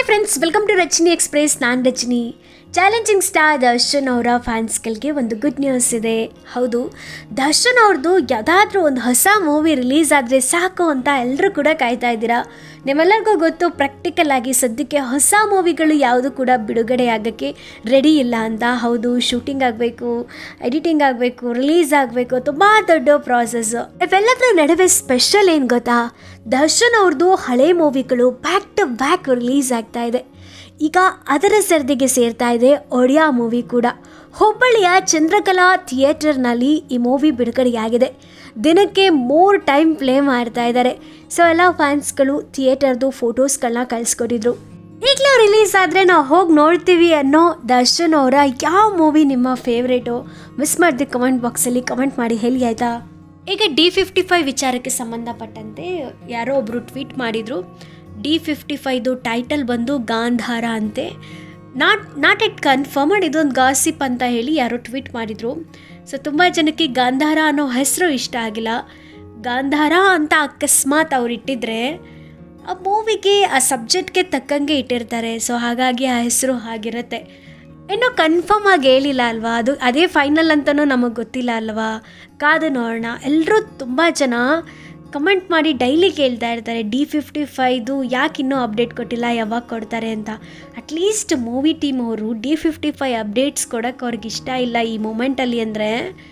friends welcome to Rachani express ನಾನು Rachani challenging star Darshan ಅವರ ಫ್ಯಾನ್ಸ್ಗಳಿಗೆ ಒಂದು ಗುಡ್ ನ್ಯೂಸ್ ಇದೆ ಹೌದು ದರ್ಶನ್ ಅವ್ರದ್ದು ಯಾವುದಾದ್ರೂ ಒಂದು ಹೊಸ ಮೂವಿ ರಿಲೀಸ್ ಆದರೆ ಸಾಕು ಅಂತ ಎಲ್ಲರೂ ಕೂಡ ಕಾಯ್ತಾ ಇದ್ದೀರಾ ನಿಮ್ಮೆಲ್ಲರಿಗೂ ಗೊತ್ತು ಪ್ರಾಕ್ಟಿಕಲ್ ಆಗಿ ಸದ್ಯಕ್ಕೆ ಹೊಸ ಮೂವಿಗಳು ಯಾವುದು ಕೂಡ ಬಿಡುಗಡೆ ಆಗೋಕ್ಕೆ ರೆಡಿ ಇಲ್ಲ ಅಂತ ಹೌದು ಶೂಟಿಂಗ್ ಆಗಬೇಕು ಎಡಿಟಿಂಗ್ ಆಗಬೇಕು ರಿಲೀಸ್ ಆಗಬೇಕು ತುಂಬ ದೊಡ್ಡ ಪ್ರಾಸೆಸ್ ಇವೆಲ್ಲದರ ನಡುವೆ ಸ್ಪೆಷಲ್ ಏನು ಗೊತ್ತಾ ದರ್ಶನ್ ಅವ್ರದ್ದು ಹಳೆ ಮೂವಿಗಳು ಬ್ಯಾಕ್ ಟು ಬ್ಯಾಕ್ ರಿಲೀಸ್ ಆಗ್ತಾ ಇದೆ ಈಗ ಅದರ ಸರದಿಗೆ ಸೇರ್ತಾ ಇದೆ ಒಡಿಯಾ ಮೂವಿ ಕೂಡ ಹುಬ್ಬಳ್ಳಿಯ ಚಂದ್ರಕಲಾ ಥಿಯೇಟರ್ನಲ್ಲಿ ಈ ಮೂವಿ ಬಿಡುಗಡೆಯಾಗಿದೆ ದಿನಕ್ಕೆ ಮೂರು ಟೈಮ್ ಪ್ಲೇ ಮಾಡ್ತಾ ಇದ್ದಾರೆ ಸೊ ಎಲ್ಲ ಫ್ಯಾನ್ಸ್ಗಳು ಥಿಯೇಟರ್ದು ಫೋಟೋಸ್ಗಳನ್ನ ಕಳಿಸ್ಕೊಟ್ಟಿದ್ರು ಈಗಲೂ ರಿಲೀಸ್ ಆದರೆ ನಾವು ಹೋಗಿ ನೋಡ್ತೀವಿ ಅನ್ನೋ ದರ್ಶನ್ ಅವರ ಯಾವ ಮೂವಿ ನಿಮ್ಮ ಫೇವ್ರೇಟು ಮಿಸ್ ಮಾಡಿದೆ ಕಮೆಂಟ್ ಬಾಕ್ಸಲ್ಲಿ ಕಮೆಂಟ್ ಮಾಡಿ ಹೇಳಿ ಆಯಿತಾ ಈಗ ಡಿ ಫಿಫ್ಟಿ ಫೈವ್ ವಿಚಾರಕ್ಕೆ ಸಂಬಂಧಪಟ್ಟಂತೆ ಯಾರೋ ಒಬ್ಬರು ಟ್ವೀಟ್ ಮಾಡಿದರು ಡಿ ಫಿಫ್ಟಿ ಫೈದು ಟೈಟಲ್ ಬಂದು ಗಾಂಧಾರ ಅಂತೆ ನಾಟ್ ನಾಟ್ ಇಟ್ ಕನ್ಫರ್ಮಡ್ ಇದೊಂದು ಗಾಸಿಪ್ ಅಂತ ಹೇಳಿ ಯಾರೋ ಟ್ವೀಟ್ ಮಾಡಿದರು ಸೊ ತುಂಬ ಜನಕ್ಕೆ ಗಾಂಧಾರ ಅನ್ನೋ ಹೆಸರು ಇಷ್ಟ ಆಗಿಲ್ಲ ಗಾಂಧಾರ ಅಂತ ಅಕಸ್ಮಾತ್ ಅವ್ರು ಇಟ್ಟಿದ್ರೆ ಆ ಮೂವಿಗೆ ಆ ಸಬ್ಜೆಕ್ಟ್ಗೆ ತಕ್ಕಂಗೆ ಇಟ್ಟಿರ್ತಾರೆ ಸೊ ಹಾಗಾಗಿ ಆ ಹೆಸರು ಹಾಗಿರುತ್ತೆ ಇನ್ನೂ ಕನ್ಫರ್ಮ್ ಆಗಿ ಹೇಳಿಲ್ಲ ಅಲ್ವಾ ಅದು ಅದೇ ಫೈನಲ್ ಅಂತಲೂ ನಮಗೆ ಗೊತ್ತಿಲ್ಲ ಅಲ್ವಾ ಕಾದು ನೋಡೋಣ ಎಲ್ಲರೂ ತುಂಬ ಜನ ಕಮೆಂಟ್ ಮಾಡಿ ಡೈಲಿ ಕೇಳ್ತಾ ಇರ್ತಾರೆ ಡಿ ಫಿಫ್ಟಿ ಫೈದು ಯಾಕೆ ಇನ್ನೂ ಅಪ್ಡೇಟ್ ಕೊಟ್ಟಿಲ್ಲ ಯಾವಾಗ ಕೊಡ್ತಾರೆ ಅಂತ ಅಟ್ಲೀಸ್ಟ್ ಮೂವಿ ಟೀಮ್ ಅವರು ಡಿ ಫಿಫ್ಟಿ ಫೈ ಅಪ್ಡೇಟ್ಸ್ ಕೊಡೋಕ್ಕೆ ಅವ್ರಿಗೆ ಇಷ್ಟ ಇಲ್ಲ ಈ ಮೂಮೆಂಟಲ್ಲಿ ಅಂದರೆ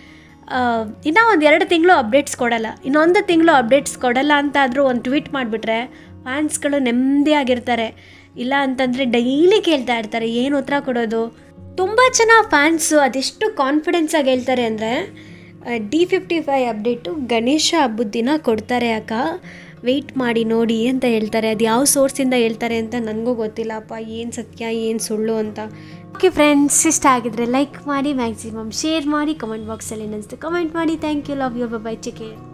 ಇನ್ನೂ ಒಂದು ಎರಡು ತಿಂಗಳು ಅಪ್ಡೇಟ್ಸ್ ಕೊಡಲ್ಲ ಇನ್ನೊಂದು ತಿಂಗಳು ಅಪ್ಡೇಟ್ಸ್ ಕೊಡಲ್ಲ ಅಂತ ಆದರೂ ಒಂದು ಟ್ವೀಟ್ ಮಾಡಿಬಿಟ್ರೆ ಫ್ಯಾನ್ಸ್ಗಳು ನೆಮ್ಮದಿಯಾಗಿರ್ತಾರೆ ಇಲ್ಲ ಅಂತಂದರೆ ಡೈಲಿ ಕೇಳ್ತಾ ಇರ್ತಾರೆ ಏನು ಉತ್ತರ ಕೊಡೋದು ತುಂಬ ಜನ ಫ್ಯಾನ್ಸು ಅದೆಷ್ಟು ಕಾನ್ಫಿಡೆನ್ಸಾಗಿ ಹೇಳ್ತಾರೆ ಅಂದರೆ D fifty five update Ganesha ಹಬ್ಬದ ದಿನ ಕೊಡ್ತಾರೆ ಅಕ್ಕ ವೆಯ್ಟ್ ಮಾಡಿ ನೋಡಿ ಅಂತ ಹೇಳ್ತಾರೆ ಅದು ಯಾವ ಸೋರ್ಸಿಂದ ಹೇಳ್ತಾರೆ ಅಂತ ನನಗೂ ಗೊತ್ತಿಲ್ಲಪ್ಪ ಏನು ಸತ್ಯ ಏನು ಸುಳ್ಳು ಅಂತ ಓಕೆ ಫ್ರೆಂಡ್ಸ್ ಇಷ್ಟ ಆಗಿದ್ರೆ ಲೈಕ್ ಮಾಡಿ ಮ್ಯಾಕ್ಸಿಮಮ್ ಶೇರ್ ಮಾಡಿ ಕಮೆಂಟ್ ಬಾಕ್ಸಲ್ಲಿ ಏನಿಸ್ತು ಕಮೆಂಟ್ ಮಾಡಿ thank you love you bye take care